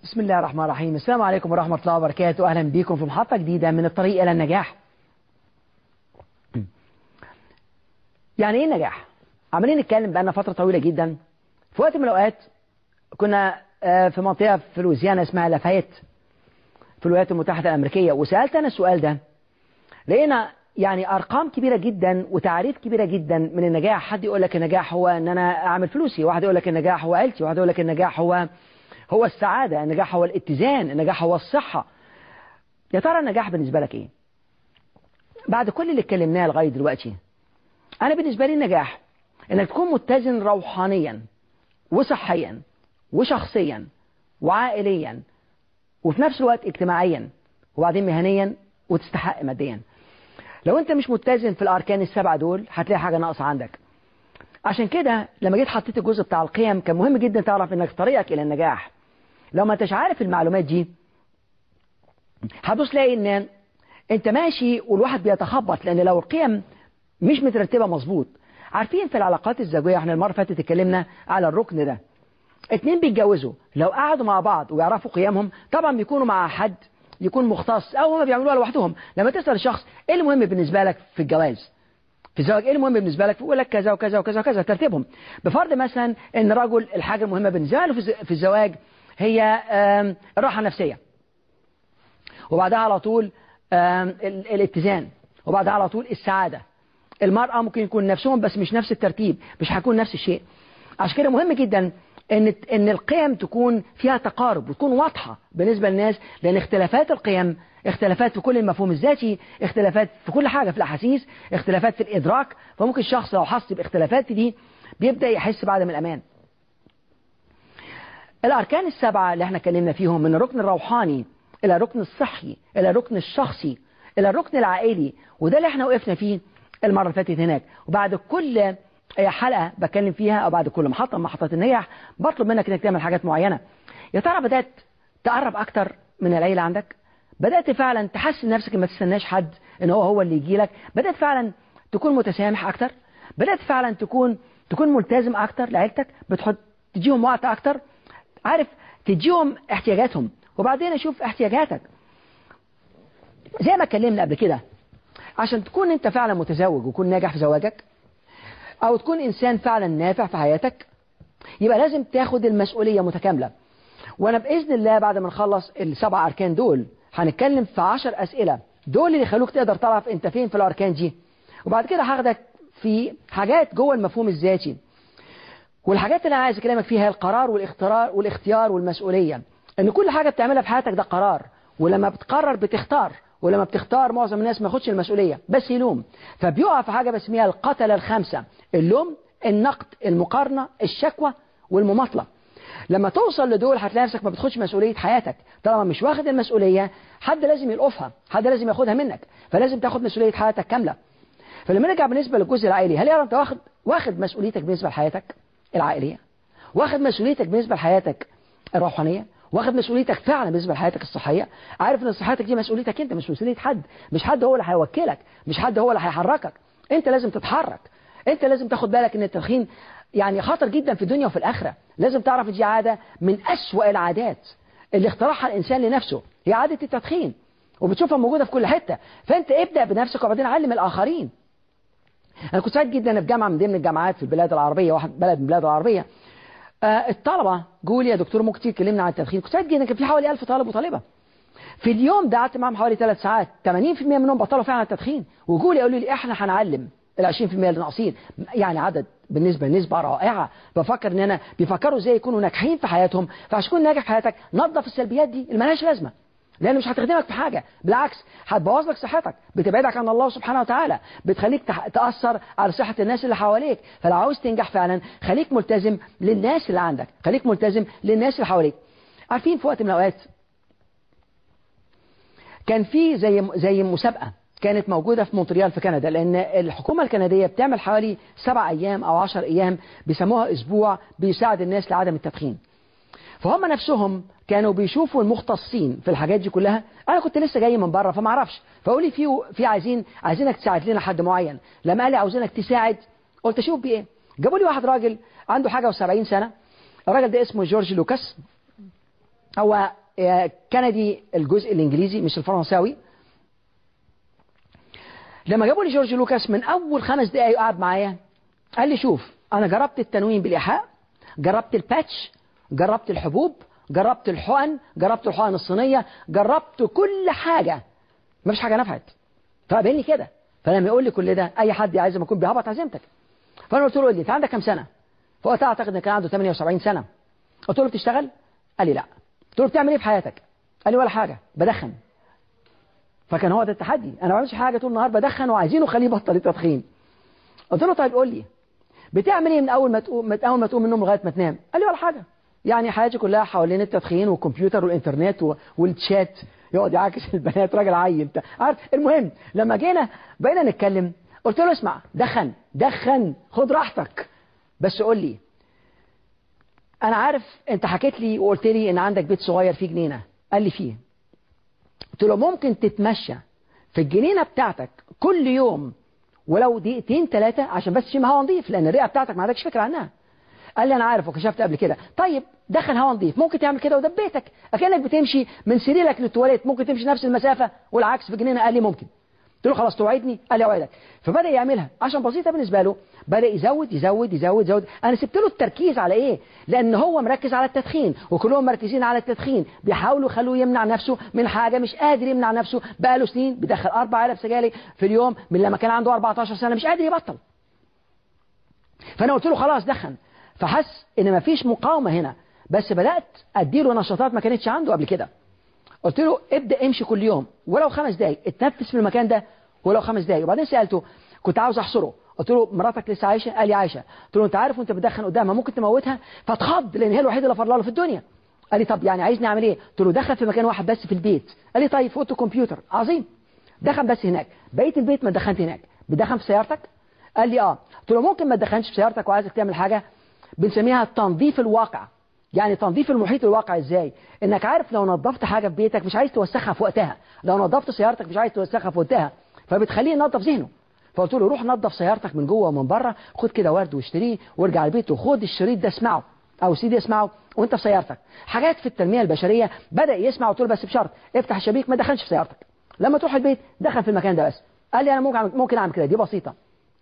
بسم الله الرحمن الرحيم السلام عليكم ورحمة الله وبركاته أهلا بكم في محطة جديدة من الطريق إلى النجاح يعني إيه النجاح؟ عمالين نتكلم بقالنا فترة طويلة جدا في وقت من الأوقات كنا في منطقة في لويزيانا اسمها لافايت في الولايات المتحدة الأمريكية وسألت أنا السؤال ده لقينا يعني أرقام كبيرة جدا وتعريف كبيرة جدا من النجاح حد يقول لك النجاح هو أن أنا أعمل فلوسي واحد يقول لك النجاح هو عيلتي واحد يقول لك النجاح هو هو السعادة النجاح هو الاتزان النجاح هو الصحة يا ترى النجاح بالنسبة لك ايه بعد كل اللي اتكلمناه لغاية دلوقتي انا بالنسبة لي النجاح انك تكون متزن روحانيا وصحيا وشخصيا وعائليا وفي نفس الوقت اجتماعيا وبعدين مهنيا وتستحق ماديا لو انت مش متزن في الاركان السبعة دول هتلاقي حاجة ناقصة عندك عشان كده لما جيت حطيت الجزء بتاع القيم كان مهم جدا تعرف انك طريقك الى النجاح لو ما انتش عارف المعلومات دي هتبص تلاقي ان انت ماشي والواحد بيتخبط لان لو القيم مش مترتبه مظبوط عارفين في العلاقات الزوجيه احنا المره اللي فاتت اتكلمنا على الركن ده اتنين بيتجوزوا لو قعدوا مع بعض ويعرفوا قيمهم طبعا بيكونوا مع حد يكون مختص او هم بيعملوها لوحدهم لما تسال الشخص ايه المهم بالنسبه لك في الجواز في الزواج ايه المهم بالنسبه لك يقول لك كذا وكذا وكذا وكذا ترتيبهم بفرض مثلا ان رجل الحاجه المهمه بالنسبه له في الزواج هي الراحه النفسيه وبعدها على طول الاتزان وبعدها على طول السعاده المراه ممكن يكون نفسهم بس مش نفس الترتيب مش هيكون نفس الشيء عشان كده مهم جدا ان ان القيم تكون فيها تقارب وتكون واضحه بالنسبه للناس لان اختلافات القيم اختلافات في كل المفهوم الذاتي اختلافات في كل حاجة في الأحاسيس اختلافات في الإدراك فممكن الشخص لو حس باختلافات دي بيبدأ يحس بعدم الأمان الأركان السبعة اللي احنا اتكلمنا فيهم من الركن الروحاني إلى الركن الصحي إلى الركن الشخصي إلى الركن العائلي وده اللي احنا وقفنا فيه المرة اللي فاتت هناك وبعد كل حلقة بتكلم فيها أو بعد كل محطة من محطات النجاح بطلب منك انك تعمل حاجات معينة يا ترى بدأت تقرب أكتر من العيلة عندك بدأت فعلا تحسن نفسك ما تستناش حد ان هو هو اللي يجي لك بدأت فعلا تكون متسامح اكتر بدأت فعلا تكون تكون ملتزم اكتر لعيلتك بتحط تديهم وقت اكتر عارف تديهم احتياجاتهم وبعدين اشوف احتياجاتك زي ما اتكلمنا قبل كده عشان تكون انت فعلا متزوج وتكون ناجح في زواجك او تكون انسان فعلا نافع في حياتك يبقى لازم تاخد المسؤولية متكاملة وانا باذن الله بعد ما نخلص السبع اركان دول هنتكلم في عشر أسئلة دول اللي يخلوك تقدر تعرف انت فين في الأركان دي وبعد كده هاخدك في حاجات جوه المفهوم الذاتي والحاجات اللي أنا عايز أكلمك فيها هي القرار والاختيار والاختيار والمسؤولية إن كل حاجة بتعملها في حياتك ده قرار ولما بتقرر بتختار ولما بتختار معظم الناس ما ياخدش المسؤولية بس يلوم فبيقع في حاجة بسميها القتلة الخمسة اللوم النقد المقارنة الشكوى والمماطلة لما توصل لدول هتلاقي نفسك ما بتاخدش مسؤولية حياتك طالما مش واخد المسؤولية حد لازم يلقفها حد لازم ياخدها منك فلازم تاخد مسؤولية حياتك كاملة فلما نرجع بالنسبة للجزء العائلي هل يرى انت واخد واخد مسؤوليتك بالنسبة لحياتك العائلية واخد مسؤوليتك بالنسبة لحياتك الروحانية واخد مسؤوليتك فعلا بالنسبة لحياتك الصحية عارف ان صحتك دي مسؤوليتك انت مش مسؤولية حد مش حد هو اللي هيوكلك مش حد هو اللي هيحركك انت لازم تتحرك انت لازم تاخد بالك ان التدخين يعني خطر جدا في الدنيا وفي الآخرة لازم تعرف دي عادة من أسوأ العادات اللي اخترعها الإنسان لنفسه هي عادة التدخين وبتشوفها موجودة في كل حتة فأنت ابدأ بنفسك وبعدين علم الآخرين أنا كنت سعيد جدا في جامعة من ضمن الجامعات في البلاد العربية واحد بلد من البلاد العربية آه الطلبة جولي يا دكتور ممكن كتير كلمنا عن التدخين كنت سعيد جدا كان في حوالي 1000 طالب وطالبة في اليوم ده قعدت معاهم حوالي ثلاث ساعات 80% منهم بطلوا فعلا التدخين وجولي قالوا لي احنا هنعلم ال 20% اللي ناقصين يعني عدد بالنسبة نسبة رائعة بفكر ان انا بيفكروا ازاي يكونوا ناجحين في حياتهم فعشان تكون ناجح في حياتك نظف السلبيات دي اللي مالهاش لازمة لأنه مش هتخدمك في حاجة بالعكس هتبوظ لك صحتك بتبعدك عن الله سبحانه وتعالى بتخليك تأثر على صحة الناس اللي حواليك فلو عاوز تنجح فعلا خليك ملتزم للناس اللي عندك خليك ملتزم للناس اللي حواليك عارفين في وقت من الأوقات كان في زي زي مسابقة كانت موجودة في مونتريال في كندا لأن الحكومة الكندية بتعمل حوالي سبع أيام أو عشر أيام بيسموها أسبوع بيساعد الناس لعدم التدخين فهم نفسهم كانوا بيشوفوا المختصين في الحاجات دي كلها انا كنت لسه جاي من بره فما اعرفش فقولي في في عايزين عايزينك تساعد لنا حد معين لما قال لي عاوزينك تساعد قلت اشوف بايه جابوا لي واحد راجل عنده حاجه و70 سنه الراجل ده اسمه جورج لوكاس هو آه، كندي الجزء الانجليزي مش الفرنساوي لما جابوا لي جورج لوكاس من اول خمس دقايق قعد معايا قال لي شوف انا جربت التنويم بالايحاء جربت الباتش جربت الحبوب جربت الحقن جربت الحقن الصينيه جربت كل حاجه مفيش حاجه نفعت فقابلني لي كده فلما يقول لي كل ده اي حد عايز ما يكون بيهبط عزيمتك فانا قلت له قول لي انت عندك كام سنه فوقتها اعتقد ان كان عنده 78 سنه قلت له بتشتغل قال لي لا قلت له بتعمل ايه في حياتك قال لي ولا حاجه بدخن فكان هو ده التحدي انا ما بعملش حاجه طول النهار بدخن وعايزينه خليه يبطل التدخين قلت له طيب قول لي بتعمل ايه من اول ما تقوم من اول ما تقوم من النوم لغايه ما تنام قال لي ولا حاجه يعني حياتي كلها حوالين التدخين والكمبيوتر والانترنت و- والشات يقعد يعاكس البنات راجل عيل انت عارف المهم لما جينا بقينا نتكلم قلت له اسمع دخن دخن خد راحتك بس قول لي انا عارف انت حكيت لي وقلت لي ان عندك بيت صغير فيه جنينه قال لي فيه قلت له ممكن تتمشى في الجنينه بتاعتك كل يوم ولو دقيقتين ثلاثه عشان بس تشم هوا نظيف لان الرئه بتاعتك ما عندكش فكره عنها قال لي انا عارف وكشفت قبل كده طيب دخل هوا نظيف ممكن تعمل كده وده بيتك اكنك بتمشي من سريرك للتواليت ممكن تمشي نفس المسافه والعكس في الجنينه قال لي ممكن قلت له خلاص توعدني قال لي اوعدك فبدا يعملها عشان بسيطه بالنسبه له بدا يزود يزود يزود يزود انا سبت له التركيز على ايه لان هو مركز على التدخين وكلهم مركزين على التدخين بيحاولوا يخلوه يمنع نفسه من حاجه مش قادر يمنع نفسه بقاله سنين بيدخل اربع علب سجاير في اليوم من لما كان عنده 14 سنه مش قادر يبطل فانا قلت له خلاص دخن فحس ان مفيش مقاومه هنا بس بدات اديله نشاطات ما كانتش عنده قبل كده قلت له ابدا امشي كل يوم ولو خمس دقايق اتنفس في المكان ده ولو خمس دقايق وبعدين سالته كنت عاوز احصره قلت له مراتك لسه عايشه قال لي عايشه قلت له انت عارف وانت بتدخن قدامها ممكن تموتها فاتخض لان هي الوحيده اللي فضلها له في الدنيا قال لي طب يعني عايزني اعمل ايه قلت له دخل في مكان واحد بس في البيت قال لي طيب في اوضه الكمبيوتر عظيم دخن بس هناك بقيه البيت ما دخنت هناك بتدخن في سيارتك قال لي اه قلت له ممكن ما تدخنش في سيارتك وعايزك تعمل حاجه بنسميها تنظيف الواقع يعني تنظيف المحيط الواقع ازاي انك عارف لو نظفت حاجه في بيتك مش عايز توسخها في وقتها لو نظفت سيارتك مش عايز توسخها في وقتها فبتخليه ينظف ذهنه فقلت له روح نظف سيارتك من جوه ومن بره خد كده ورد واشتريه وارجع البيت وخد الشريط ده اسمعه او سيدي اسمعه وانت في سيارتك حاجات في التنميه البشريه بدا يسمع قلت له بس بشرط افتح الشبيك ما دخلش في سيارتك لما تروح البيت دخل في المكان ده بس قال لي انا ممكن أعمل- ممكن اعمل كده دي بسيطه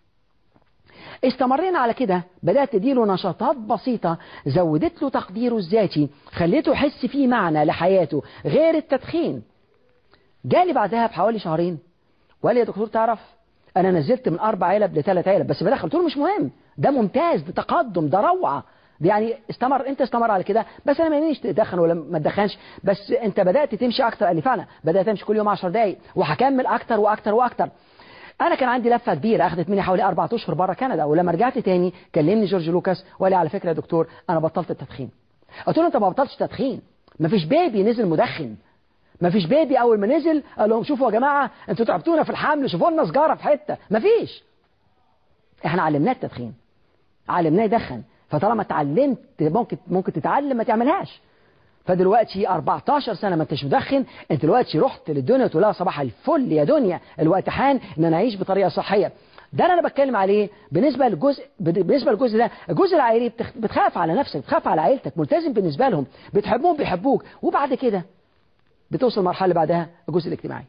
استمرينا على كده بدأت تديله نشاطات بسيطة زودت له تقديره الذاتي خليته يحس فيه معنى لحياته غير التدخين جالي بعدها بحوالي شهرين وقال لي يا دكتور تعرف انا نزلت من اربع علب لثلاث علب بس بدخل قلت له مش مهم ده ممتاز ده تقدم ده روعه ده يعني استمر انت استمر على كده بس انا ما يهمنيش تدخن ولا ما تدخنش بس انت بدات تمشي اكتر قال لي فعلا بدات امشي كل يوم 10 دقائق وهكمل اكتر واكتر واكتر انا كان عندي لفه كبيره اخذت مني حوالي اربع اشهر بره كندا ولما رجعت تاني كلمني جورج لوكاس وقال لي على فكره يا دكتور انا بطلت التدخين قلت له انت ما بطلتش تدخين مفيش بيبي نزل مدخن مفيش بيبي اول ما نزل قال لهم شوفوا يا جماعه انتوا تعبتونا في الحمل شوفوا لنا سجاره في حته مفيش احنا علمناه التدخين علمناه يدخن فطالما اتعلمت ممكن ممكن تتعلم ما تعملهاش فدلوقتي 14 سنه ما انتش مدخن انت دلوقتي رحت للدنيا وتقول لها صباح الفل يا دنيا الوقت حان ان انا اعيش بطريقه صحيه ده اللي انا بتكلم عليه بالنسبه للجزء بالنسبه للجزء ده الجزء العائلي بتخ... بتخاف على نفسك بتخاف على عيلتك ملتزم بالنسبه لهم بتحبهم بيحبوك وبعد كده بتوصل المرحله اللي بعدها الجزء الاجتماعي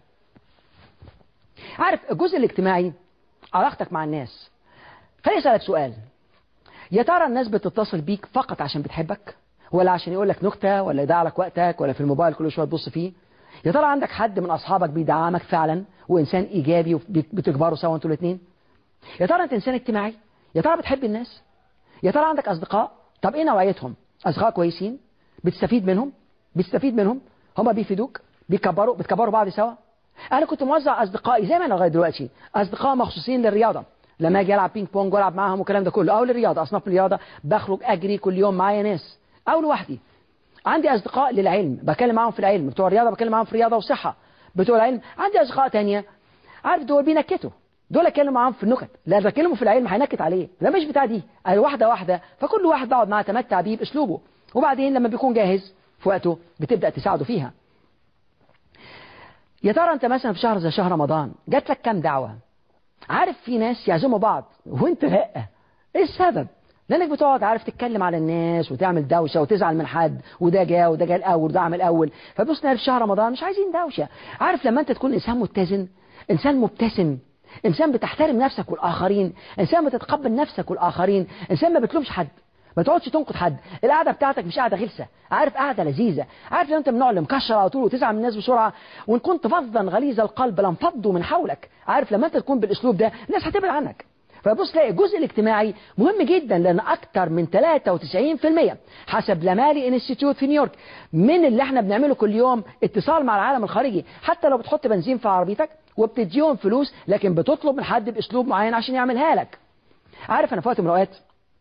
عارف الجزء الاجتماعي علاقتك مع الناس خليني اسالك سؤال يا ترى الناس بتتصل بيك فقط عشان بتحبك ولا عشان يقول لك نكته ولا يضيع لك وقتك ولا في الموبايل كل شويه تبص فيه يا ترى عندك حد من اصحابك بيدعمك فعلا وانسان ايجابي وبتكبروا سوا انتوا الاثنين يا ترى انت انسان اجتماعي يا ترى بتحب الناس يا ترى عندك اصدقاء طب ايه نوعيتهم اصدقاء كويسين بتستفيد منهم بتستفيد منهم هما بيفيدوك بيكبروا بتكبروا بعض سوا انا كنت موزع اصدقائي زي ما انا لغايه دلوقتي اصدقاء مخصوصين للرياضه لما اجي العب بينج بونج والعب معاهم والكلام ده كله او للرياضه اصناف الرياضه بخرج اجري كل يوم معايا ناس او لوحدي عندي اصدقاء للعلم بكلم معاهم في العلم بتوع الرياضه بكلم معاهم في رياضه وصحه بتوع العلم عندي اصدقاء تانية عارف دول بينكتوا دول اتكلم معاهم في النكت لا بكلمه في العلم هينكت عليه ده مش بتاع دي أنا واحده واحده فكل واحد بقعد معاه اتمتع بيه باسلوبه وبعدين لما بيكون جاهز في وقته بتبدا تساعده فيها يا ترى انت مثلا في شهر زي شهر رمضان جات لك كام دعوه عارف في ناس يعزموا بعض وانت لا ايه السبب لانك بتقعد عارف تتكلم على الناس وتعمل دوشه وتزعل من حد وده جه وده جه الاول وده عمل الاول فبص في شهر رمضان مش عايزين دوشه عارف لما انت تكون انسان متزن انسان مبتسم انسان بتحترم نفسك والاخرين انسان بتتقبل نفسك والاخرين انسان ما بتلومش حد ما تقعدش تنقد حد القعده بتاعتك مش قعده غلسه عارف قعده لذيذه عارف لو انت من النوع اللي مكشر على طول وتزعل من الناس بسرعه وان كنت فظا غليظ القلب لانفضوا من حولك عارف لما انت تكون بالاسلوب ده الناس هتبعد عنك فبص تلاقي الجزء الاجتماعي مهم جدا لان اكتر من 93% حسب لمالي انستيتيوت في نيويورك من اللي احنا بنعمله كل يوم اتصال مع العالم الخارجي حتى لو بتحط بنزين في عربيتك وبتديهم فلوس لكن بتطلب من حد باسلوب معين عشان يعملها لك عارف انا في وقت من الاوقات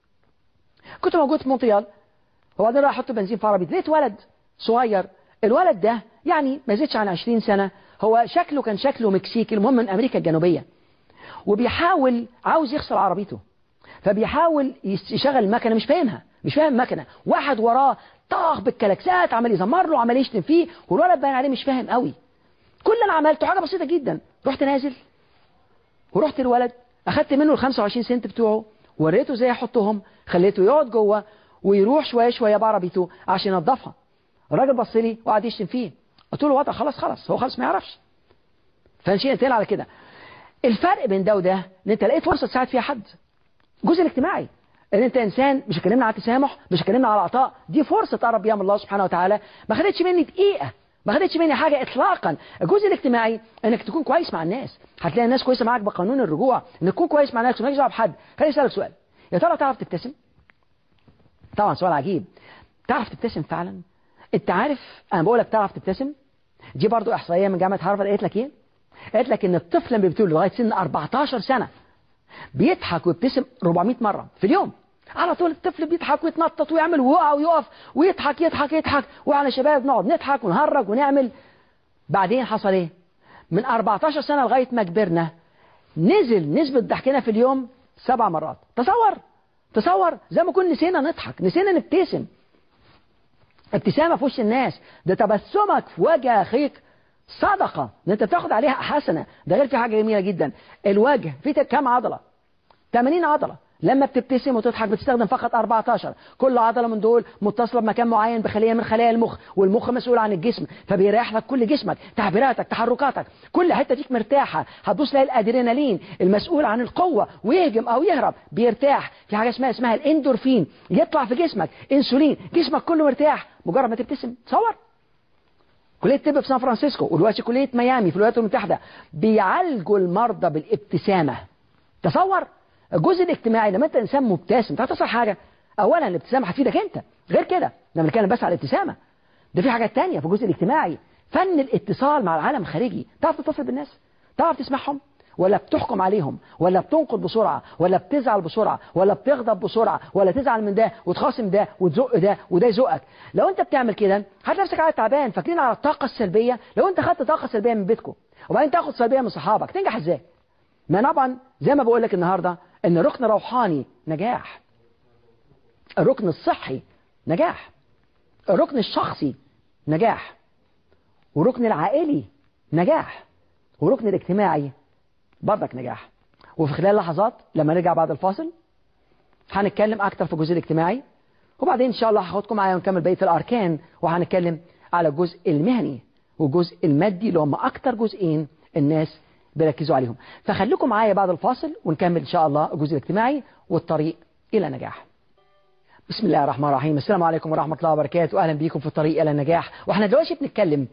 كنت موجود في مونتريال وبعدين راح احط بنزين في عربيتي لقيت ولد صغير الولد ده يعني ما زيدش عن 20 سنه هو شكله كان شكله مكسيكي المهم من امريكا الجنوبيه وبيحاول عاوز يغسل عربيته فبيحاول يشغل المكنه مش فاهمها مش فاهم المكنه واحد وراه طاخ بالكلاكسات عمال يزمر له عمال يشتم فيه والولد باين عليه مش فاهم قوي كل اللي عملته حاجه بسيطه جدا رحت نازل ورحت الولد اخدت منه ال 25 سنت بتوعه وريته ازاي يحطهم خليته يقعد جوه ويروح شويه شويه بعربيته عشان ينظفها الراجل بص لي وقعد يشتم فيه قلت له وضع خلاص خلاص هو خلاص ما يعرفش فمشينا تاني على كده الفرق بين ده وده ان انت لقيت فرصه تساعد فيها حد الجزء الاجتماعي ان انت انسان مش اتكلمنا على التسامح مش اتكلمنا على العطاء دي فرصه تقرب بيها من الله سبحانه وتعالى ما خدتش مني دقيقه ما خدتش مني حاجه اطلاقا الجزء الاجتماعي انك تكون كويس مع الناس هتلاقي الناس كويسه معاك بقانون الرجوع انك تكون كويس مع الناس ومالكش دعوه بحد خليني اسالك سؤال يا ترى تعرف تبتسم طبعا سؤال عجيب تعرف تبتسم فعلا انت عارف انا بقول لك تعرف تبتسم دي برضو احصائيه من جامعه هارفارد قالت لك ايه قالت لك ان الطفل لما بيبتدي لغايه سن 14 سنه بيضحك ويبتسم 400 مره في اليوم على طول الطفل بيضحك ويتنطط ويعمل ويقع ويقف ويضحك يضحك يضحك وعلى شباب نقعد نضحك ونهرج ونعمل بعدين حصل ايه من 14 سنه لغايه ما كبرنا نزل نسبه ضحكنا في اليوم سبع مرات تصور تصور زي ما كنا نسينا نضحك نسينا نبتسم ابتسامه في وش الناس ده تبسمك في وجه اخيك صدقة ان انت بتاخد عليها حسنة ده غير في حاجة جميلة جدا الوجه في كام عضلة 80 عضلة لما بتبتسم وتضحك بتستخدم فقط 14 كل عضلة من دول متصلة بمكان معين بخلية من خلايا المخ والمخ مسؤول عن الجسم فبيريح لك كل جسمك تعبيراتك تحركاتك كل حتة فيك مرتاحة هتبص تلاقي الادرينالين المسؤول عن القوة ويهجم او يهرب بيرتاح في حاجة اسمها اسمها الاندورفين يطلع في جسمك انسولين جسمك كله مرتاح مجرد ما تبتسم تصور كلية طب في سان فرانسيسكو ودلوقتي كلية ميامي في الولايات المتحدة بيعالجوا المرضى بالابتسامة تصور الجزء الاجتماعي لما انت انسان مبتسم تعرف تصل حاجة اولا الابتسامة هتفيدك انت غير كده انا بنتكلم بس على الابتسامة ده في حاجات تانية في الجزء الاجتماعي فن الاتصال مع العالم الخارجي تعرف تتصل بالناس تعرف تسمعهم ولا بتحكم عليهم ولا بتنقد بسرعة ولا بتزعل بسرعة ولا بتغضب بسرعة ولا تزعل من ده وتخاصم ده وتزق ده وده يزقك لو انت بتعمل كده هتلاقي نفسك قاعد تعبان فاكرين على الطاقة السلبية لو انت خدت طاقة سلبية من بيتكم وبعدين تاخد سلبية من صحابك تنجح ازاي ما طبعا زي ما بقول لك النهاردة ان ركن روحاني نجاح الركن الصحي نجاح الركن الشخصي نجاح وركن العائلي نجاح وركن الاجتماعي برضك نجاح وفي خلال لحظات لما نرجع بعد الفاصل هنتكلم اكتر في الجزء الاجتماعي وبعدين ان شاء الله هاخدكم معايا ونكمل بقيه الاركان وهنتكلم على الجزء المهني والجزء المادي اللي هم اكتر جزئين الناس بيركزوا عليهم فخليكم معايا بعد الفاصل ونكمل ان شاء الله الجزء الاجتماعي والطريق الى نجاح بسم الله الرحمن الرحيم السلام عليكم ورحمه الله وبركاته اهلا بيكم في الطريق الى النجاح واحنا دلوقتي بنتكلم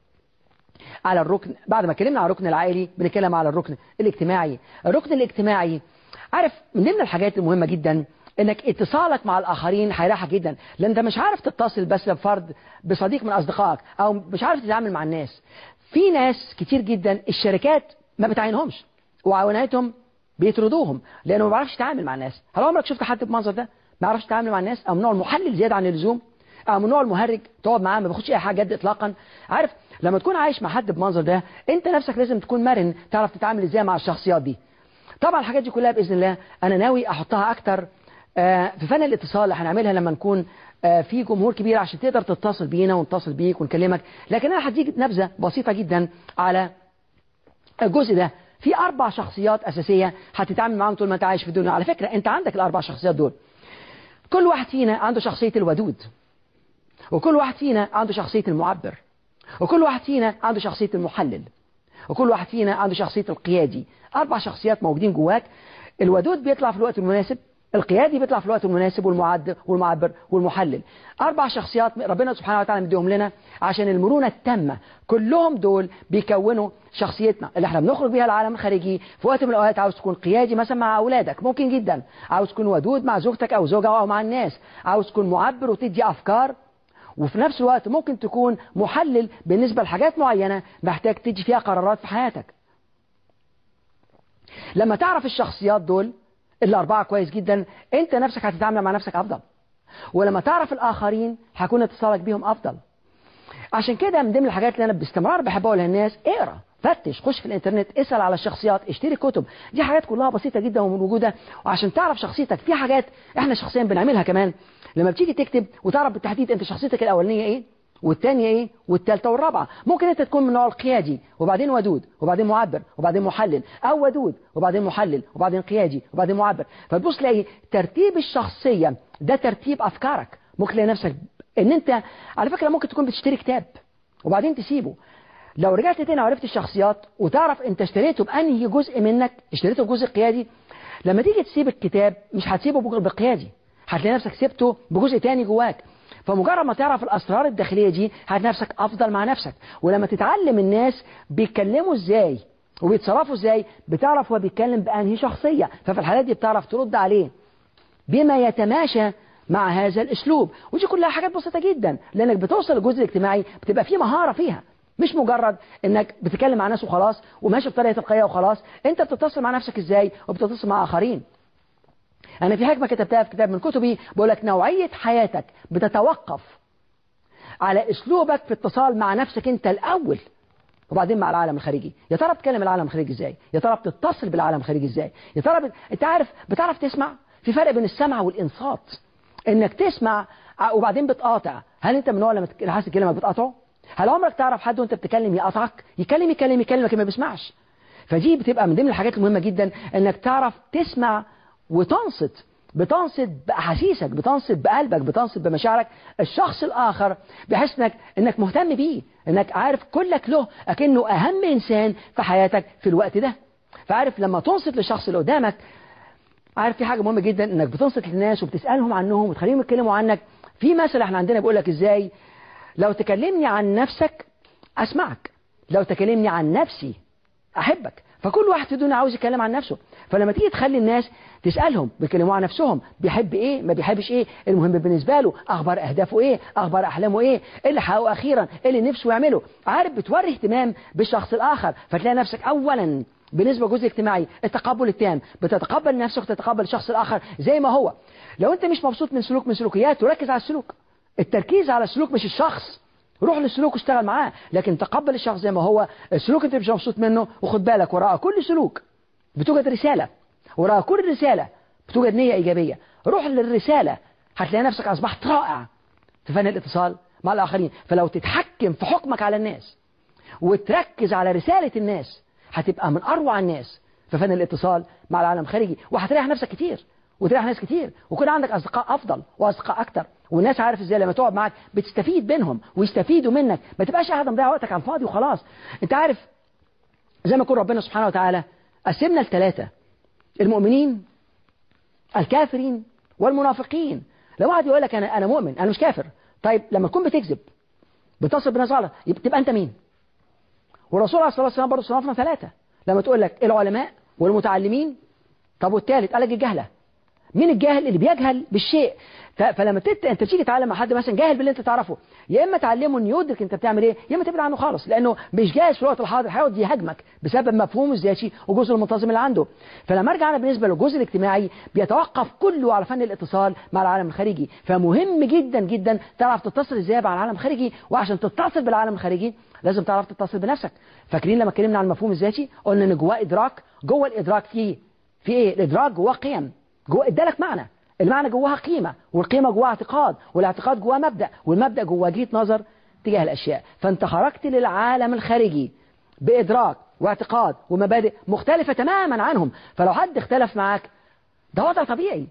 على الركن بعد ما اتكلمنا على الركن العائلي بنتكلم على الركن الاجتماعي الركن الاجتماعي عارف من ضمن الحاجات المهمة جدا انك اتصالك مع الاخرين هيريحك جدا لان انت مش عارف تتصل بس بفرد بصديق من اصدقائك او مش عارف تتعامل مع الناس في ناس كتير جدا الشركات ما بتعينهمش وعوناتهم بيطردوهم لانه ما بيعرفش يتعامل مع الناس هل عمرك شفت حد بمنظر ده ما يعرفش يتعامل مع الناس او من نوع المحلل زياده عن اللزوم او من نوع المهرج تقعد معاه ما بياخدش اي حاجه جد اطلاقا عارف لما تكون عايش مع حد بمنظر ده انت نفسك لازم تكون مرن تعرف تتعامل ازاي مع الشخصيات دي طبعا الحاجات دي كلها باذن الله انا ناوي احطها اكتر في فن الاتصال اللي هنعملها لما نكون في جمهور كبير عشان تقدر تتصل بينا ونتصل بيك ونكلمك لكن انا هديك نبذه بسيطه جدا على الجزء ده في اربع شخصيات اساسيه هتتعامل معاهم طول ما انت عايش في الدنيا على فكره انت عندك الاربع شخصيات دول كل واحد فينا عنده شخصية الودود وكل واحد فينا عنده شخصية المعبر وكل واحد فينا عنده شخصية المحلل وكل واحد فينا عنده شخصية القيادي أربع شخصيات موجودين جواك الودود بيطلع في الوقت المناسب القيادي بيطلع في الوقت المناسب والمعد والمعبر والمحلل أربع شخصيات ربنا سبحانه وتعالى مديهم لنا عشان المرونة التامة كلهم دول بيكونوا شخصيتنا اللي احنا بنخرج بيها العالم الخارجي في وقت من الأوقات عاوز تكون قيادي مثلا مع أولادك ممكن جدا عاوز تكون ودود مع زوجتك أو زوجها أو مع الناس عاوز تكون معبر وتدي أفكار وفي نفس الوقت ممكن تكون محلل بالنسبة لحاجات معينة محتاج تدي فيها قرارات في حياتك لما تعرف الشخصيات دول الأربعة كويس جدا أنت نفسك هتتعامل مع نفسك أفضل ولما تعرف الآخرين هيكون اتصالك بيهم أفضل عشان كده من ضمن الحاجات اللي أنا باستمرار بحب أقولها للناس اقرا فتش خش في الانترنت اسأل على الشخصيات اشتري كتب دي حاجات كلها بسيطة جدا وموجودة وعشان تعرف شخصيتك في حاجات احنا شخصيا بنعملها كمان لما بتيجي تكتب وتعرف بالتحديد انت شخصيتك الاولانية ايه والثانية ايه والثالثة والرابعة ممكن انت تكون من النوع القيادي وبعدين ودود وبعدين معبر وبعدين محلل او ودود وبعدين محلل وبعدين قيادي وبعدين معبر فتبص تلاقي ترتيب الشخصية ده ترتيب افكارك ممكن تلاقي نفسك ان انت على فكرة ممكن تكون بتشتري كتاب وبعدين تسيبه لو رجعت تاني وعرفت الشخصيات وتعرف انت اشتريته بانهي جزء منك اشتريته بجزء قيادي لما تيجي تسيب الكتاب مش هتسيبه بقيادي هتلاقي نفسك سبته بجزء تاني جواك فمجرد ما تعرف الأسرار الداخلية دي هتلاقي نفسك أفضل مع نفسك ولما تتعلم الناس بيتكلموا إزاي وبيتصرفوا إزاي بتعرف هو بيتكلم بأنهي شخصية ففي الحالات دي بتعرف ترد عليه بما يتماشى مع هذا الأسلوب ودي كلها حاجات بسيطة جدا لأنك بتوصل للجزء الاجتماعي بتبقى فيه مهارة فيها مش مجرد انك بتتكلم مع ناس وخلاص وماشي بطريقه تلقائيه وخلاص انت بتتصل مع نفسك ازاي وبتتصل مع اخرين أنا في حكمة كتبتها في كتاب من كتبي بقول لك نوعية حياتك بتتوقف على أسلوبك في اتصال مع نفسك أنت الأول وبعدين مع العالم الخارجي يا ترى بتكلم العالم الخارجي ازاي يا ترى بتتصل بالعالم الخارجي ازاي يا ترى بت... انت عارف بتعرف تسمع في فرق بين السمع والانصات انك تسمع وبعدين بتقاطع هل انت من النوع لما حاسس كلمه بتقاطعه هل عمرك تعرف حد وانت بتتكلم يقطعك يكلم يكلم يكلم لكن ما بيسمعش فدي بتبقى من ضمن الحاجات المهمه جدا انك تعرف تسمع وتنصت بتنصت بأحاسيسك بتنصت بقلبك بتنصت بمشاعرك الشخص الآخر بيحس انك انك مهتم بيه انك عارف كلك له اكنه اهم انسان في حياتك في الوقت ده فعارف لما تنصت للشخص اللي قدامك عارف في حاجة مهمة جدا انك بتنصت للناس وبتسألهم عنهم وتخليهم يتكلموا عنك في مثل احنا عندنا بيقول لك ازاي لو تكلمني عن نفسك اسمعك لو تكلمني عن نفسي احبك فكل واحد في الدنيا عاوز يتكلم عن نفسه فلما تيجي تخلي الناس تسألهم بيتكلموا عن نفسهم بيحب ايه ما بيحبش ايه المهم بالنسبة له اخبار اهدافه ايه اخبار احلامه ايه ايه اللي حققه اخيرا ايه اللي نفسه يعمله عارف بتوري اهتمام بالشخص الاخر فتلاقي نفسك اولا بالنسبة لجزء اجتماعي التقبل التام بتتقبل نفسك وتتقبل الشخص الاخر زي ما هو لو انت مش مبسوط من سلوك من سلوكياته ركز على السلوك التركيز على السلوك مش الشخص روح للسلوك واشتغل معاه لكن تقبل الشخص زي ما هو السلوك انت مش مبسوط منه وخد بالك وراء كل سلوك بتوجد رسالة وراء كل رسالة بتوجد نية إيجابية روح للرسالة هتلاقي نفسك أصبحت رائع في فن الاتصال مع الآخرين فلو تتحكم في حكمك على الناس وتركز على رسالة الناس هتبقى من أروع الناس في فن الاتصال مع العالم الخارجي وهتريح نفسك كتير وتريح ناس كتير ويكون عندك أصدقاء أفضل وأصدقاء أكتر والناس عارف ازاي لما تقعد معاك بتستفيد منهم ويستفيدوا منك ما تبقاش قاعد مضيع وقتك على الفاضي وخلاص انت عارف زي ما يكون ربنا سبحانه وتعالى قسمنا الثلاثة المؤمنين الكافرين والمنافقين لو واحد يقول لك انا انا مؤمن انا مش كافر طيب لما تكون بتكذب بتصل بناس غلط تبقى انت مين والرسول عليه الصلاه والسلام برضه صنفنا ثلاثه لما تقول لك العلماء والمتعلمين طب والثالث قال لك الجهله مين الجاهل اللي بيجهل بالشيء فلما تت... انت تيجي تتعلم مع حد مثلا جاهل باللي انت تعرفه يا اما تعلمه انه يدرك انت بتعمل ايه يا اما تبعد عنه خالص لانه مش جاهز في الوقت الحاضر هيقعد يهاجمك بسبب مفهومه الذاتي وجزء المنتظم اللي عنده فلما ارجع انا بالنسبه للجزء الاجتماعي بيتوقف كله على فن الاتصال مع العالم الخارجي فمهم جدا جدا تعرف تتصل ازاي مع العالم الخارجي وعشان تتصل بالعالم الخارجي لازم تعرف تتصل بنفسك فاكرين لما اتكلمنا عن المفهوم الذاتي قلنا ان جواه ادراك جوه الادراك فيه في ايه الادراك جواه قيم جوه ادالك معنى المعنى جواها قيمة والقيمة جواها اعتقاد والاعتقاد جواه مبدأ والمبدأ جواه وجهة نظر تجاه الأشياء فأنت خرجت للعالم الخارجي بإدراك واعتقاد ومبادئ مختلفة تماما عنهم فلو حد اختلف معاك ده وضع طبيعي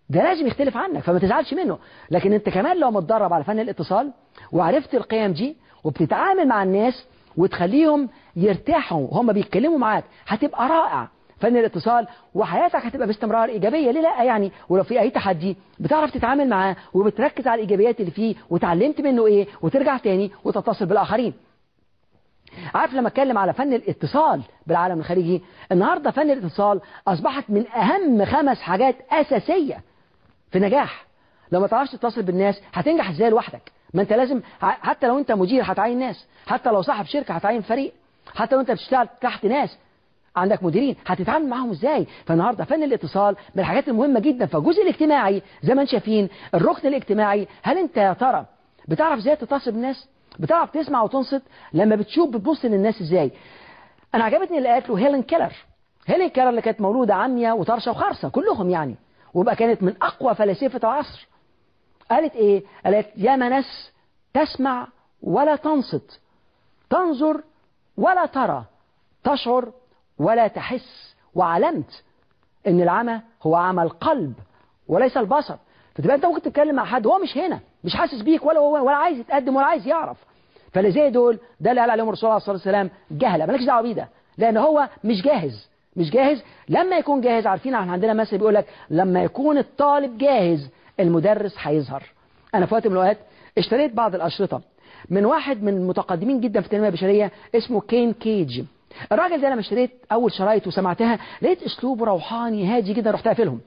ده لازم يختلف عنك فما تزعلش منه لكن انت كمان لو متدرب على فن الاتصال وعرفت القيم دي وبتتعامل مع الناس وتخليهم يرتاحوا وهم بيتكلموا معاك هتبقى رائع فن الاتصال وحياتك هتبقى باستمرار إيجابية ليه لا يعني ولو في أي تحدي بتعرف تتعامل معاه وبتركز على الإيجابيات اللي فيه وتعلمت منه إيه وترجع تاني وتتصل بالآخرين عارف لما اتكلم على فن الاتصال بالعالم الخارجي النهاردة فن الاتصال أصبحت من أهم خمس حاجات أساسية في نجاح لو ما تعرفش تتصل بالناس هتنجح ازاي لوحدك ما انت لازم حتى لو انت مدير هتعين ناس حتى لو صاحب شركة هتعين فريق حتى لو انت بتشتغل تحت ناس عندك مديرين هتتعامل معاهم ازاي فالنهارده فن الاتصال من الحاجات المهمه جدا فالجزء الاجتماعي زي ما انتم شايفين الركن الاجتماعي هل انت يا ترى بتعرف ازاي تتصل بالناس بتعرف تسمع وتنصت لما بتشوف بتبص للناس ازاي انا عجبتني اللي قالت له هيلين كيلر هيلين كيلر اللي كانت مولوده عمية وطرشه وخرصه كلهم يعني وبقى كانت من اقوى فلاسفه العصر قالت ايه قالت يا منس تسمع ولا تنصت تنظر ولا ترى تشعر ولا تحس وعلمت ان العمى هو عمى القلب وليس البصر فتبقى انت ممكن تتكلم مع حد هو مش هنا مش حاسس بيك ولا هو ولا عايز يتقدم ولا عايز يعرف فاللي زي دول ده اللي قال عليهم الرسول عليه الصلاه والسلام جهله مالكش دعوه بيه ده لان هو مش جاهز مش جاهز لما يكون جاهز عارفين احنا عندنا مثل بيقول لك لما يكون الطالب جاهز المدرس هيظهر انا في وقت من الاوقات اشتريت بعض الاشرطه من واحد من المتقدمين جدا في التنميه البشريه اسمه كين كيج الراجل ده لما اشتريت اول شرايط وسمعتها لقيت اسلوبه روحاني هادي جدا رحت قافلهم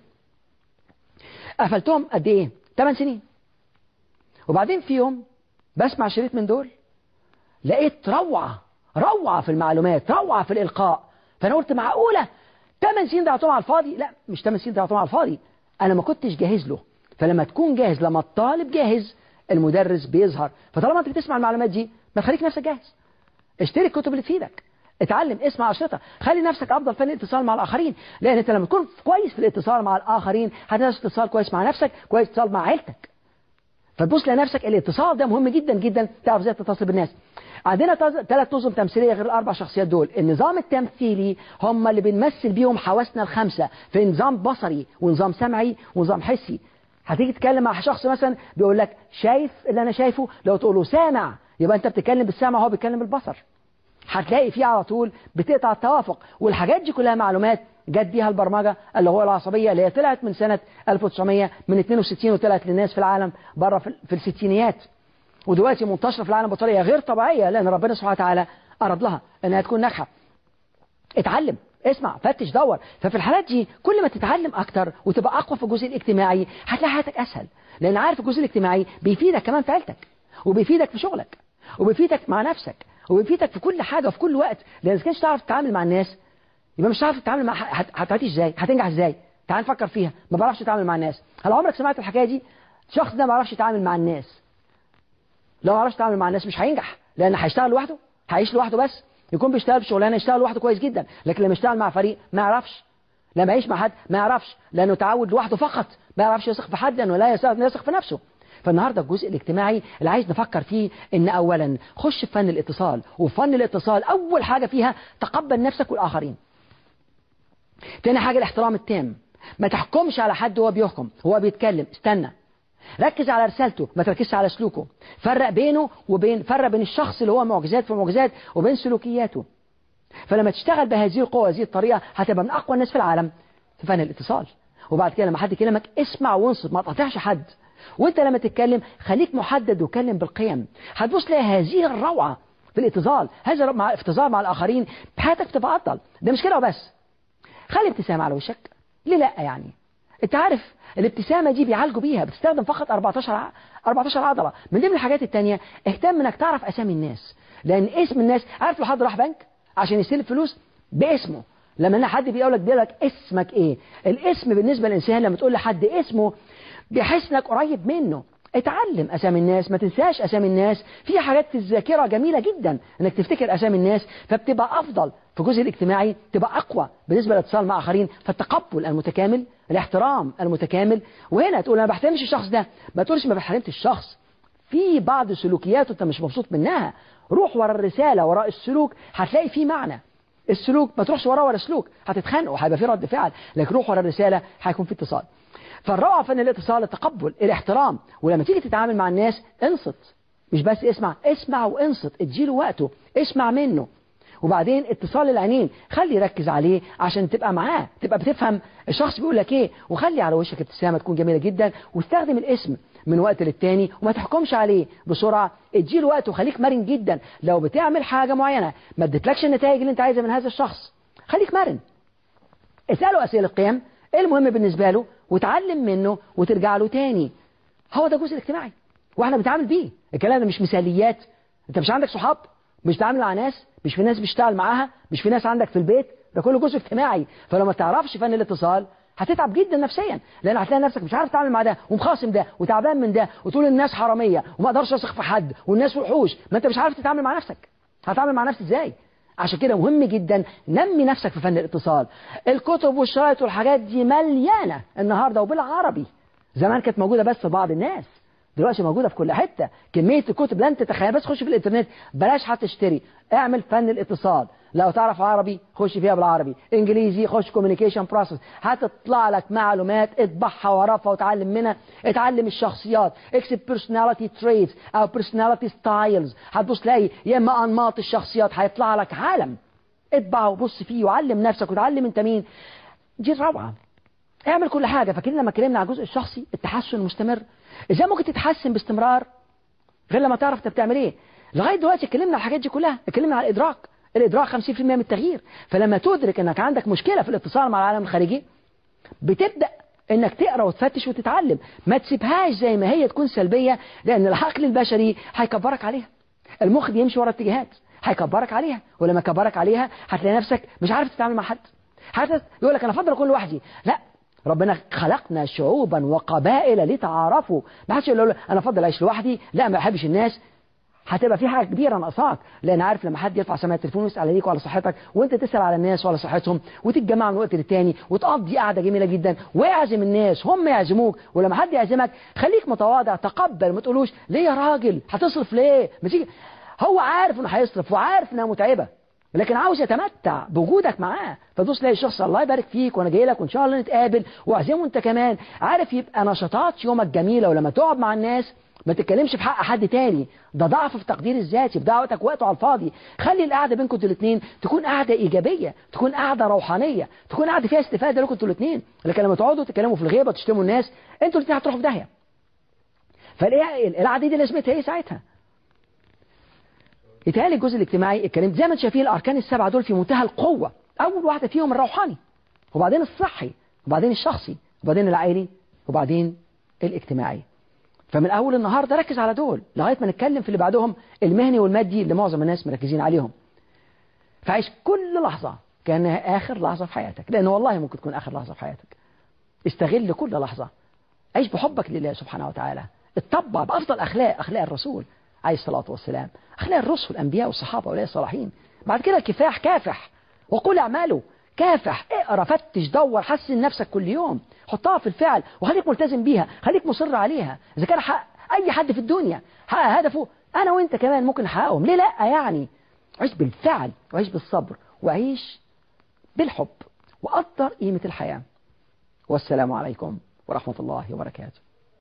قفلتهم قد ايه 8 سنين وبعدين في يوم بسمع شريط من دول لقيت روعه روعه في المعلومات روعه في الالقاء فانا قلت معقوله 8 سنين ضيعتهم على الفاضي لا مش 8 سنين ضيعتهم على الفاضي انا ما كنتش جاهز له فلما تكون جاهز لما الطالب جاهز المدرس بيظهر فطالما انت بتسمع المعلومات دي ما تخليك نفسك جاهز اشتري الكتب اللي تفيدك اتعلم اسمع أشرطة خلي نفسك أفضل في الاتصال مع الآخرين لأن أنت لما تكون كويس في الاتصال مع الآخرين هتنسى اتصال كويس مع نفسك كويس اتصال مع عيلتك فتبص لنفسك الاتصال ده مهم جدا جدا تعرف ازاي تتصل بالناس عندنا ثلاث نظم تمثيليه غير الاربع شخصيات دول النظام التمثيلي هم اللي بنمثل بيهم حواسنا الخمسه في نظام بصري ونظام سمعي ونظام حسي هتيجي تتكلم مع شخص مثلا بيقول لك شايف اللي انا شايفه لو تقول له سامع يبقى انت بتتكلم بالسمع وهو بيتكلم بالبصر هتلاقي فيه على طول بتقطع التوافق والحاجات دي كلها معلومات جت بيها البرمجة اللي هو العصبية اللي هي طلعت من سنة 1900 من 62 وطلعت للناس في العالم بره في الستينيات ودلوقتي منتشرة في العالم بطريقة غير طبيعية لأن ربنا سبحانه وتعالى أراد لها أنها تكون ناجحة اتعلم اسمع فتش دور ففي الحالات دي كل ما تتعلم أكتر وتبقى أقوى في الجزء الاجتماعي هتلاقي حياتك أسهل لأن عارف الجزء الاجتماعي بيفيدك كمان في عيلتك وبيفيدك في شغلك وبيفيدك مع نفسك وبيفيدك في كل حاجة وفي كل وقت لأن إذا كنتش تعرف تتعامل مع الناس يبقى مش هتعرف تتعامل مع هتعيش ازاي هتنجح ازاي تعال نفكر فيها ما بعرفش اتعامل مع الناس هل عمرك سمعت الحكايه دي الشخص ده ما بيعرفش يتعامل مع الناس لو ما بيعرفش يتعامل مع الناس مش هينجح لان هيشتغل لوحده هيعيش لوحده بس يكون بيشتغل في شغلانه يشتغل لوحده كويس جدا لكن لما يشتغل مع فريق ما يعرفش لما يعيش مع حد ما يعرفش لانه تعود لوحده فقط ما يعرفش يثق في حد لانه لا يثق في نفسه فالنهارده الجزء الاجتماعي اللي عايز نفكر فيه ان اولا خش في فن الاتصال وفن الاتصال اول حاجه فيها تقبل نفسك والاخرين تاني حاجة الاحترام التام ما تحكمش على حد وهو بيحكم هو بيتكلم استنى ركز على رسالته ما تركزش على سلوكه فرق بينه وبين فرق بين الشخص اللي هو معجزات في معجزات وبين سلوكياته فلما تشتغل بهذه القوة وهذه الطريقة هتبقى من أقوى الناس في العالم في فن الاتصال وبعد كده لما حد يكلمك اسمع وانصت ما تقاطعش حد وانت لما تتكلم خليك محدد وكلم بالقيم هتبص تلاقي هذه الروعة في الاتصال هذا مع الاتصال مع الآخرين حياتك تبقى أفضل ده مش كده وبس خلي ابتسامة على وشك ليه لا يعني انت عارف الابتسامة دي بيعالجوا بيها بتستخدم فقط 14 14 عضلة من ضمن الحاجات التانية اهتم انك تعرف اسامي الناس لان اسم الناس عارف لو حد راح بنك عشان يستلف فلوس باسمه لما حد بيقول لك بيقول لك اسمك ايه الاسم بالنسبة للانسان لما تقول لحد اسمه بيحس انك قريب منه اتعلم اسامي الناس ما تنساش اسامي الناس في حاجات في الذاكره جميله جدا انك تفتكر اسامي الناس فبتبقى افضل في الجزء الاجتماعي تبقى اقوى بالنسبه للاتصال مع اخرين فالتقبل المتكامل الاحترام المتكامل وهنا تقول انا ما بحترمش الشخص ده ما تقولش ما بحترمش الشخص في بعض سلوكياته انت مش مبسوط منها روح ورا الرساله وراء السلوك هتلاقي فيه معنى السلوك ما تروحش وراه ولا سلوك هتتخانقوا هيبقى في رد فعل لكن روح ورا الرسالة هيكون في اتصال فالروعة فن الاتصال التقبل الاحترام ولما تيجي تتعامل مع الناس انصت مش بس اسمع اسمع وانصت اديله وقته اسمع منه وبعدين اتصال العينين خلي يركز عليه عشان تبقى معاه تبقى بتفهم الشخص بيقول لك ايه وخلي على وشك ابتسامه تكون جميله جدا واستخدم الاسم من وقت للتاني وما تحكمش عليه بسرعه اديله وقت وخليك مرن جدا لو بتعمل حاجه معينه ما ادتلكش النتائج اللي انت عايزها من هذا الشخص خليك مرن اساله اسئله القيم ايه المهم بالنسبه له وتعلم منه وترجع له تاني هو ده الجزء الاجتماعي واحنا بنتعامل بيه الكلام ده مش مثاليات انت مش عندك صحاب مش بتتعامل مع ناس مش في ناس بتشتغل معاها مش في ناس عندك في البيت ده كله جزء اجتماعي فلو ما تعرفش فن الاتصال هتتعب جدا نفسيا لان هتلاقي نفسك مش عارف تتعامل مع ده ومخاصم ده وتعبان من ده وتقول الناس حراميه وما اقدرش اثق في حد والناس وحوش ما انت مش عارف تتعامل مع نفسك هتتعامل مع نفسك ازاي عشان كده مهم جدا نمي نفسك في فن الاتصال الكتب والشرايط والحاجات دي مليانه النهارده وبالعربي زمان كانت موجوده بس في بعض الناس دلوقتي موجودة في كل حتة كمية الكتب لن تتخيل بس خش في الانترنت بلاش حتى تشتري اعمل فن الاتصال لو تعرف عربي خش فيها بالعربي انجليزي خش كوميونيكيشن بروسس هتطلع لك معلومات اطبعها ورفها وتعلم منها اتعلم الشخصيات اكسب بيرسوناليتي تريتس او بيرسوناليتي ستايلز هتبص تلاقي يا اما انماط الشخصيات هيطلع لك عالم اطبعه وبص فيه وعلم نفسك وتعلم انت مين دي روعة اعمل كل حاجة فاكرين لما اتكلمنا على الجزء الشخصي التحسن المستمر ازاي ممكن تتحسن باستمرار غير لما تعرف انت بتعمل ايه لغايه دلوقتي اتكلمنا على الحاجات دي كلها اتكلمنا على الادراك الادراك 50% من التغيير فلما تدرك انك عندك مشكله في الاتصال مع العالم الخارجي بتبدا انك تقرا وتفتش وتتعلم ما تسيبهاش زي ما هي تكون سلبيه لان العقل البشري هيكبرك عليها المخ بيمشي ورا اتجاهات هيكبرك عليها ولما يكبرك عليها هتلاقي نفسك مش عارف تتعامل مع حد حتى يقول لك انا افضل اكون لوحدي لا ربنا خلقنا شعوبا وقبائل لتعارفوا ما حدش يقول له انا افضل اعيش لوحدي لا ما بحبش الناس هتبقى في حاجه كبيره ناقصاك لان عارف لما حد يرفع سماعه التليفون ويسال عليك وعلى صحتك وانت تسال على الناس وعلى صحتهم وتتجمع من وقت للتاني وتقضي قعده جميله جدا واعزم الناس هم يعزموك ولما حد يعزمك خليك متواضع تقبل ما تقولوش ليه يا راجل هتصرف ليه ما تيجي هو عارف انه هيصرف وعارف انها متعبه لكن عاوز يتمتع بوجودك معاه فدوس تلاقي الشخص الله يبارك فيك وانا جاي لك وان شاء الله نتقابل واعزمه انت كمان عارف يبقى نشاطات يومك جميله ولما تقعد مع الناس ما تتكلمش في حق حد تاني ده ضعف في تقدير الذاتي بضيع وقتك وقته على الفاضي خلي القعده بينكم انتوا الاثنين تكون قعده ايجابيه تكون قعده روحانيه تكون قعده فيها استفاده لكم انتوا الاثنين لكن لما تقعدوا تتكلموا في الغيبه وتشتموا الناس انتوا الاثنين هتروحوا في داهيه فالقعده دي لازمتها ايه ساعتها يتهيألي الجزء الاجتماعي اتكلمت زي ما انتم شايفين الاركان السبعه دول في منتهى القوه اول واحده فيهم الروحاني وبعدين الصحي وبعدين الشخصي وبعدين العائلي وبعدين الاجتماعي فمن اول النهارده ركز على دول لغايه ما نتكلم في اللي بعدهم المهني والمادي اللي معظم الناس مركزين عليهم فعيش كل لحظه كانها اخر لحظه في حياتك لان والله ممكن تكون اخر لحظه في حياتك استغل كل لحظه عيش بحبك لله سبحانه وتعالى اتطبع بافضل اخلاق اخلاق الرسول عليه الصلاه والسلام اخلاق الرسل الانبياء والصحابه واولياء الصالحين بعد كده الكفاح كافح وقل اعملوا كافح اقرا فتش دور حسن نفسك كل يوم حطها في الفعل وخليك ملتزم بيها خليك مصر عليها اذا كان حق اي حد في الدنيا حقق هدفه انا وانت كمان ممكن نحققهم ليه لا يعني عيش بالفعل وعيش بالصبر وعيش بالحب وقدر قيمة الحياة والسلام عليكم ورحمة الله وبركاته